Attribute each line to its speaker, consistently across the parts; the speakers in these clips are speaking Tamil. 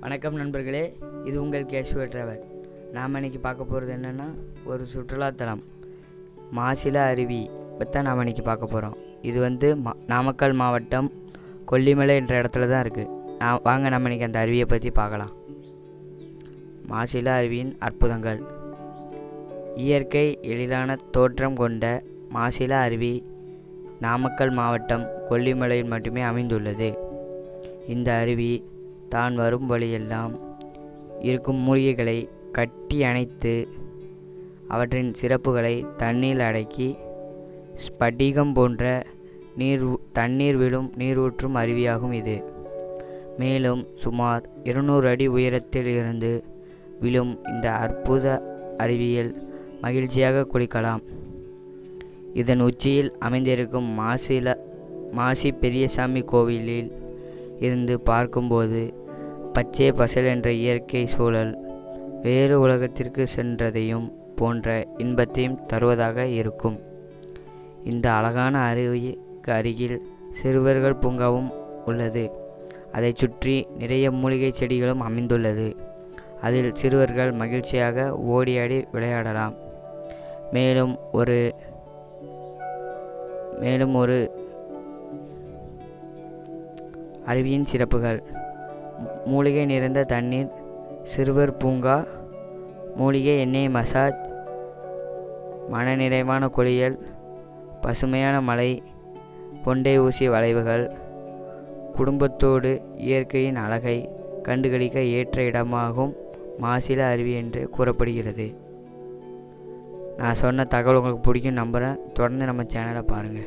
Speaker 1: வணக்கம் நண்பர்களே இது உங்கள் கேஷுவல் ட்ராவல் நாம் இன்னைக்கு பார்க்க போகிறது என்னென்னா ஒரு சுற்றுலாத்தலம் மாசில அருவி பற்றி நாம் இன்னைக்கு பார்க்க போகிறோம் இது வந்து மா நாமக்கல் மாவட்டம் கொல்லிமலை என்ற இடத்துல தான் இருக்குது நான் வாங்க நம்ம இன்னைக்கு அந்த அருவியை பற்றி பார்க்கலாம் மாசில அருவியின் அற்புதங்கள் இயற்கை எழிலான தோற்றம் கொண்ட மாசில அருவி நாமக்கல் மாவட்டம் கொல்லிமலையில் மட்டுமே அமைந்துள்ளது இந்த அருவி தான் வரும் வழியெல்லாம் இருக்கும் மூலிகைகளை கட்டி அணைத்து அவற்றின் சிறப்புகளை தண்ணீர் அடக்கி ஸ்படிகம் போன்ற நீர் ஊ- தண்ணீர் விழும் நீரூற்றும் அருவியாகும் இது மேலும் சுமார் இருநூறு அடி உயரத்தில் இருந்து விழும் இந்த அற்புத அருவியில் மகிழ்ச்சியாக குளிக்கலாம் இதன் உச்சியில் அமைந்திருக்கும் மாசில மாசி பெரியசாமி கோவிலில் இருந்து பார்க்கும்போது பச்சை பசல் என்ற இயற்கை சூழல் வேறு உலகத்திற்கு சென்றதையும் போன்ற இன்பத்தையும் தருவதாக இருக்கும் இந்த அழகான அருவிக்கு அருகில் சிறுவர்கள் பூங்காவும் உள்ளது அதைச் சுற்றி நிறைய மூலிகை செடிகளும் அமைந்துள்ளது அதில் சிறுவர்கள் மகிழ்ச்சியாக ஓடியாடி விளையாடலாம் மேலும் ஒரு மேலும் ஒரு அருவியின் சிறப்புகள் மூ- மூலிகை நிறைந்த தண்ணீர் சிறுவர் பூங்கா மூலிகை எண்ணெய் மசாஜ் மனநிறைவான குளியல் பசுமையான மலை கொண்டை ஊசி வளைவுகள் குடும்பத்தோடு இயற்கையின் அழகை கண்டுகளிக்க ஏற்ற இடமாகும் மாசில அருவி என்று கூறப்படுகிறது நான் சொன்ன தகவல் உங்களுக்கு பிடிக்கும் நம்புகிறேன் தொடர்ந்து நம்ம சேனலை பாருங்கள்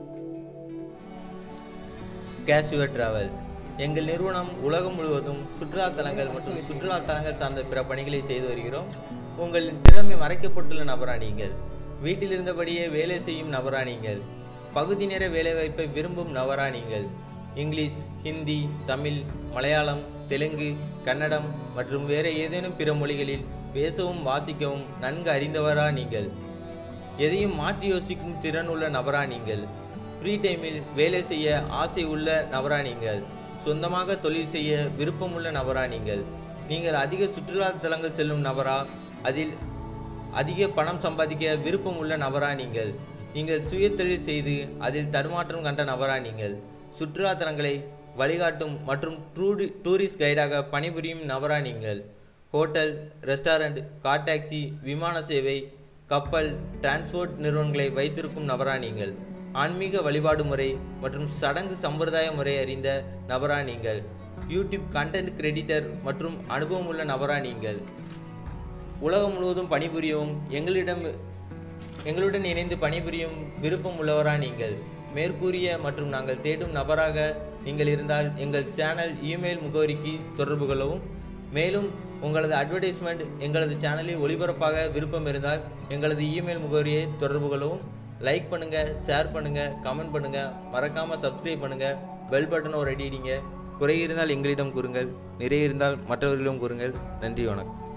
Speaker 2: கேஷுவல் டிராவல் எங்கள் நிறுவனம் உலகம் முழுவதும் சுற்றுலா தலங்கள் மற்றும் சுற்றுலா தலங்கள் சார்ந்த பிற பணிகளை செய்து வருகிறோம் உங்களின் திறமை மறைக்கப்பட்டுள்ள நபரா நீங்கள் வீட்டில் இருந்தபடியே வேலை செய்யும் நபரா நீங்கள் பகுதி நேர வேலைவாய்ப்பை விரும்பும் நபரா நீங்கள் இங்கிலீஷ் ஹிந்தி தமிழ் மலையாளம் தெலுங்கு கன்னடம் மற்றும் வேறு ஏதேனும் பிற மொழிகளில் பேசவும் வாசிக்கவும் நன்கு அறிந்தவரா நீங்கள் எதையும் மாற்றி யோசிக்கும் திறன் உள்ள நபரா நீங்கள் ஃப்ரீ டைமில் வேலை செய்ய ஆசை உள்ள நபரா நீங்கள் சொந்தமாக தொழில் செய்ய விருப்பமுள்ள நபரா நீங்கள் நீங்கள் அதிக சுற்றுலா தலங்கள் செல்லும் நபரா அதில் அதிக பணம் சம்பாதிக்க விருப்பம் உள்ள நபரா நீங்கள் நீங்கள் சுய தொழில் செய்து அதில் தடுமாற்றம் கண்ட நபரா நீங்கள் சுற்றுலா தலங்களை வழிகாட்டும் மற்றும் டூரி டூரிஸ்ட் கைடாக பணிபுரியும் நபரா நீங்கள் ஹோட்டல் ரெஸ்டாரண்ட் கார் டாக்ஸி விமான சேவை கப்பல் டிரான்ஸ்போர்ட் நிறுவனங்களை வைத்திருக்கும் நபரா நீங்கள் ஆன்மீக வழிபாடு முறை மற்றும் சடங்கு சம்பிரதாய முறை அறிந்த நபரா நீங்கள் யூடியூப் கண்டென்ட் கிரெடிட்டர் மற்றும் அனுபவம் உள்ள நபரா நீங்கள் உலகம் முழுவதும் பணிபுரியவும் எங்களிடம் எங்களுடன் இணைந்து பணிபுரியும் விருப்பம் உள்ளவரா நீங்கள் மேற்கூறிய மற்றும் நாங்கள் தேடும் நபராக நீங்கள் இருந்தால் எங்கள் சேனல் இமெயில் முகவரிக்கு தொடர்பு கொள்ளவும் மேலும் உங்களது அட்வர்டைஸ்மெண்ட் எங்களது சேனலில் ஒளிபரப்பாக விருப்பம் இருந்தால் எங்களது இமெயில் முகவரியை தொடர்பு கொள்ளவும் லைக் பண்ணுங்க ஷேர் பண்ணுங்க கமெண்ட் பண்ணுங்க மறக்காம சப்ஸ்கிரைப் பண்ணுங்க பெல் பட்டன் ஒரு அடி அடிங்க குறை இருந்தால் எங்களிடம் கூறுங்கள் நிறைய இருந்தால் மற்றவர்களிடம் கூறுங்கள் நன்றி வணக்கம்